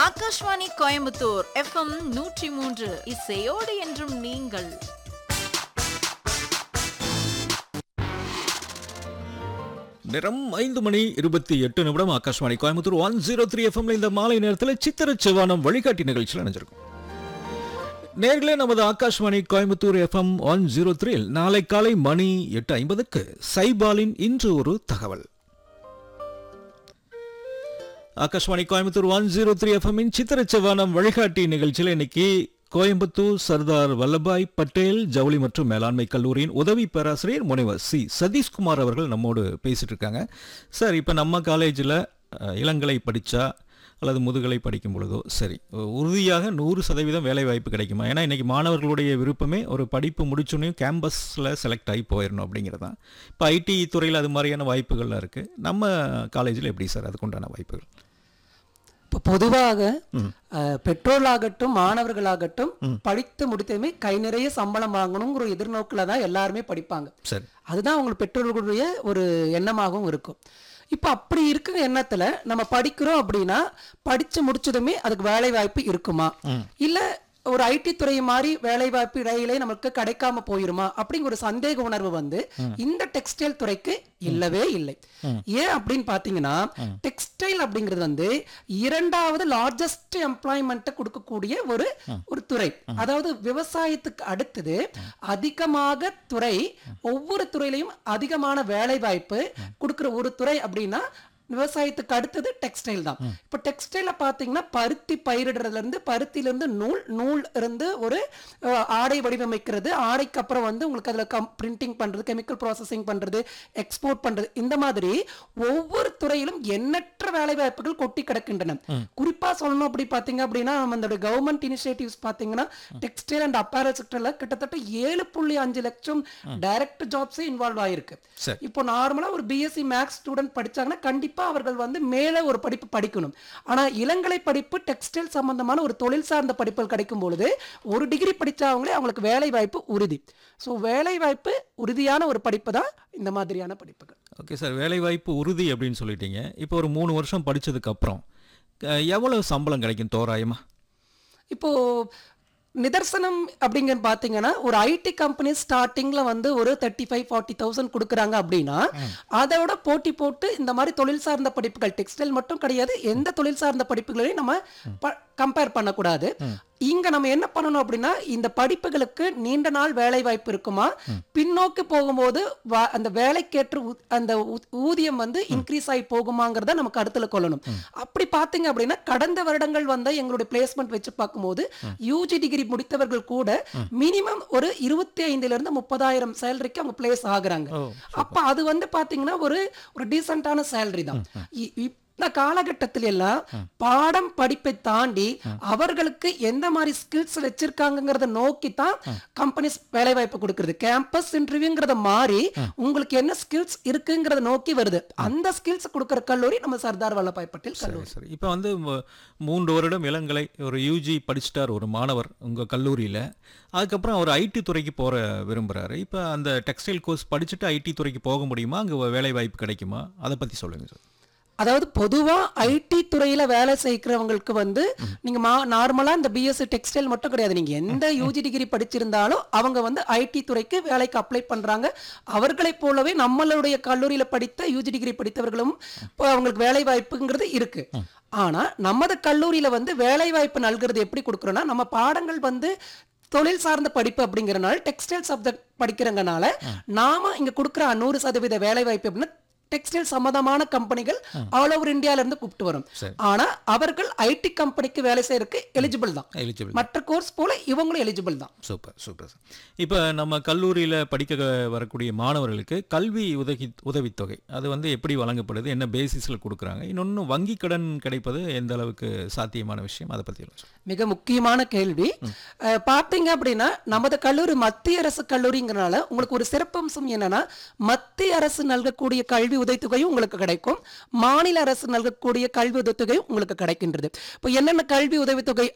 Akashvani Coimbatore FM நூற்றி மூன்று இசையோடு என்றும் நீங்கள் நிறம் ஐந்து மணி இருபத்தி எட்டு நிமிடம் Akashvani Coimbatore one zero three எஃப்எம்ல இந்த மாலை நேரத்தில் சித்திர செவ்வானம் வழிகாட்டி நிகழ்ச்சியில் நினைஞ்சிருக்கும் நேர்களே நமது Akashvani Coimbatore FM one zero த்ரீல் நாளை காலை மணி எட்டு ஐம்பதுக்கு சைபாலின் இன்று ஒரு தகவல் Akashvani Coimbatore one zero three எஃப்எம்மின் சித்திர செவ்வானம் வழிகாட்டி நிகழ்ச்சியில் இன்னைக்கு கோயம்புத்தூர் சர்தார் வல்லபாய் பட்டேல் ஜவுளி மற்றும் மேலாண்மை கல்லூரியின் உதவி பேராசிரியர் முனைவர் சி சதீஷ்குமார் அவர்கள் நம்மோடு பேசிட்டு இருக்காங்க சார் இப்போ நம்ம காலேஜில் இளங்கலை படித்தா அல்லது முதுகலை படிக்கும் பொழுதோ சரி உறுதியாக நூறு சதவீதம் வேலை வாய்ப்பு கிடைக்குமா ஏன்னா இன்றைக்கி மாணவர்களுடைய விருப்பமே ஒரு படிப்பு முடிச்சோன்னே கேம்பஸில் செலக்ட் ஆகி போயிடணும் அப்படிங்கிறது தான் இப்போ ஐடி துறையில் அது மாதிரியான வாய்ப்புகள்லாம் இருக்குது நம்ம காலேஜில் எப்படி சார் அதுக்குண்டான வாய்ப்புகள் இப்போ பொதுவாக அஹ், பெற்றோர்களாகட்டும் மாணவர்களாகட்டும் படித்து முடித்ததுமே கை நிறைய சம்பளம் வாங்கணுங்கிற ஒரு எதிர்நோக்கில் தான் எல்லாருமே படிப்பாங்க சரி அதுதான் அவங்க பெற்றோர்களுடைய ஒரு எண்ணமாகவும் இருக்கும் இப்போ அப்படி இருக்கிற எண்ணத்துல நம்ம படிக்கிறோம் அப்படின்னா படிச்சு முடிச்சதுமே அதுக்கு வேலை வாய்ப்பு இருக்குமா இல்ல ஒரு ஐடி துறை மாதிரி வேலை வாய்ப்பு இடையிலே நமக்கு கிடைக்காம போயிருமா அப்படிங்கிற ஒரு சந்தேக உணர்வு வந்து இந்த டெக்ஸ்டைல் துறைக்கு இல்லவே இல்லை ஏன் அப்படின்னு பாத்தீங்கன்னா டெக்ஸ்டைல் அப்படிங்கிறது வந்து இரண்டாவது லார்ஜஸ்ட் எம்ப்ளாய்மெண்ட்டை கொடுக்கக்கூடிய ஒரு ஒரு துறை அதாவது விவசாயத்துக்கு அடுத்தது அதிகமாக துறை ஒவ்வொரு துறையிலையும் அதிகமான வேலை வாய்ப்பு கொடுக்கிற ஒரு துறை அப்படின்னா விவசாயத்துக்கு அடுத்தது டெக்ஸ்டைல் தான் இப்போ டெக்ஸ்டைல பாத்தீங்கன்னா பருத்தி பயிரிடுறதுல இருந்து பருத்தில இருந்து நூல் நூல் இருந்து ஒரு அஹ், ஆடை வடிவமைக்கிறது ஆடைக்கு அப்புறம் வந்து உங்களுக்கு அதுல கம் பிரிண்டிங் பண்றது கெமிக்கல் ப்ராசஸிங் பண்றது எக்ஸ்போர்ட் பண்றது இந்த மாதிரி ஒவ்வொரு துறையிலும் எண்ணற்ற வேலை வாய்ப்புகள் கொட்டி கிடக்கின்றன குறிப்பா சொல்லணும் அப்படி பாத்தீங்க அப்படின்னா நம்ம இந்த கவர்மெண்ட் இனிஷியேட்டிவ்ஸ் பாத்தீங்கன்னா டெக்ஸ்டைல் அண்ட் அப்பேரல் செக்டர்ல கிட்டத்தட்ட ஏழு புள்ளி அஞ்சு லட்சம் டைரக்ட் ஜாப்ஸே இன்வால்வ் ஆயிருக்கு சரி. இப்போ நார்மலா ஒரு பிஎஸ்சி மேக்ஸ் ஸ்டூடெண்ட் படிச்சாங்கன்னா கண்டிப்பா அவர்கள் வந்து மேல ஒரு படிப்பு படிக்கணும் ஆனா இளங்கலை படிப்பு டெக்ஸ்டைல் சம்பந்தமான ஒரு தொழில் சார்ந்த படிப்புகள் கிடைக்கும் பொழுது ஒரு டிகிரி படிச்சவங்களே அவங்களுக்கு வேலை வாய்ப்பு உறுதி ஸோ வேலை வாய்ப்பு உறுதியான ஒரு படிப்பு தான் இந்த மாதிரியான படிப்புகள் ஓகே சார் வேலைவாய்ப்பு உறுதி அப்படின்னு சொல்லிட்டீங்க இப்போ ஒரு மூணு வருஷம் படிச்சதுக்கு அப்புறம் அஹ், எவ்வளவு சம்பளம் கிடைக்கும் தோராயமா இப்போ நிதர்சனம் அப்படிங்க பார்த்தீங்கன்னா ஒரு ஐடி கம்பெனி ஸ்டார்டிங்ல வந்து ஒரு தேர்ட்டி ஃபைவ் ஃபார்ட்டி தௌசண்ட் கொடுக்குறாங்க அப்படின்னா அதோட போட்டி போட்டு இந்த மாதிரி தொழில் சார்ந்த படிப்புகள் டெக்ஸ்டைல் மட்டும் கிடையாது எந்த தொழில் சார்ந்த படிப்புகளையும் நம்ம கம்பேர் பண்ணக்கூடாது இங்க நம்ம என்ன பண்ணணும் அப்படின்னா இந்த படிப்புகளுக்கு நீண்ட நாள் வேலை வாய்ப்பு இருக்குமா பின்னோக்கி போகும்போது வா- அந்த வேலைக்கேற்ற ஊ- அந்த ஊ- ஊதியம் வந்து இன்க்ரீஸ் ஆகி போகுமாங்கிறத நம்ம கருத்துல கொள்ளணும் அப்படி பாத்தீங்க அப்படின்னா கடந்த வருடங்கள் வந்த எங்களுடைய பிளேஸ்மெண்ட் வச்சு பார்க்கும்போது யூஜி டிகிரி முடித்தவர்கள் கூட மினிமம் ஒரு இருபத்தி ஐந்துல இருந்து முப்பதாயிரம் சேலரிக்கு அவங்க பிளேஸ் ஆகுறாங்க ஓ, அப்ப அது வந்து பாத்தீங்கன்னா ஒரு ஒரு டீசென்டான சேலரி தான் இ- இந்த காலகட்டத்தில எல்லாம் பாடம் படிப்பை தாண்டி அவர்களுக்கு எந்த மாதிரி ஸ்கில்ஸ் வச்சிருக்காங்கங்கிறத நோக்கி தான் கம்பெனிஸ் வேலை வாய்ப்பு கொடுக்கிறது கேம்பஸ் இன்டர்வியூங்கிறத மாறி உங்களுக்கு என்ன ஸ்கில்ஸ் இருக்குங்கிறத நோக்கி வருது அந்த ஸ்கில்ஸ் கொடுக்கிற கல்லூரி நம்ம சர்தார் வல்லபாய் பட்டேல் கல்லூரி சரி சரி இப்போ வந்து ம- மூன்று வருடம் இளங்கலை ஒரு யூஜி படிச்சிட்டார் ஒரு மாணவர் உங்கள் கல்லூரியில் அதுக்கப்புறம் அவர் ஐடி துறைக்கு போகிற விரும்புகிறாரு இப்போ அந்த டெக்ஸ்டைல் கோர்ஸ் படிச்சுட்டு ஐடி துறைக்கு போக முடியுமா அங்கே வேலை வாய்ப்பு கிடைக்குமா அதை பற்றி சொல்லுங்கள் சார் அதாவது பொதுவா ஐடி துறையில வேலை செய்கிறவங்களுக்கு வந்து நீங்க மா நார்மலா இந்த பிஎஸ்சி டெக்ஸ்டைல் மட்டும் கிடையாது நீங்க எந்த யூஜி டிகிரி படிச்சிருந்தாலும் அவங்க வந்து ஐடி துறைக்கு வேலைக்கு அப்ளை பண்றாங்க அவர்களைப் போலவே நம்மளுடைய கல்லூரியில படித்த யூஜி டிகிரி படித்தவர்களும் இப்போ அவங்களுக்கு வேலை வாய்ப்புங்கிறது இருக்கு ஆனா நமது கல்லூரியில வந்து வேலை வாய்ப்பு நல்கிறது எப்படி கொடுக்குறோம்னா நம்ம பாடங்கள் வந்து தொழில் சார்ந்த படிப்பு அப்படிங்கறனால டெக்ஸ்டைல் சப்ஜெக்ட் படிக்கிறங்கனால நாம இங்க கொடுக்குற நூறு சதவீத வேலை வாய்ப்பு அப்படின்னா டெக்ஸ்டைல் சம்பந்தமான கம்பெனிகள் ஆல் ஓவர் இந்தியால இருந்து கூப்பிட்டு வரும் சரி. ஆனா அவர்கள் ஐடி கம்பெனிக்கு வேலை செய்யறதுக்கு எலிஜிபிள் தான் எலிஜிபிள் மற்ற கோர்ஸ் போல இவங்களும் எலிஜிபிள் தான் சூப்பர் சூப்பர் சார் இப்போ நம்ம கல்லூரியில் படிக்க வரக்கூடிய மாணவர்களுக்கு கல்வி உதவி உதவித்தொகை அது வந்து எப்படி வழங்கப்படுது என்ன பேசிஸில் கொடுக்குறாங்க இன்னொன்று வங்கி கடன் கிடைப்பது எந்த அளவுக்கு சாத்தியமான விஷயம் அதை பற்றி சொல்லுங்கள் மிக முக்கியமான கேள்வி அஹ், பார்த்தீங்க அப்படின்னா நமது கல்லூரி மத்திய அரசு கல்லூரிங்கிறனால உங்களுக்கு ஒரு சிறப்பம்சம் என்னன்னா மத்திய அரசு நல்கக்கூடிய கல்வி உதவித்தொகையும் உங்களுக்கு கிடைக்கும் மாநில அரசு நல்கக்கூடிய கல்வி உதவித்தொகையும் உங்களுக்கு கிடைக்கின்றது இப்போ என்னென்ன கல்வி உதவித்தொகை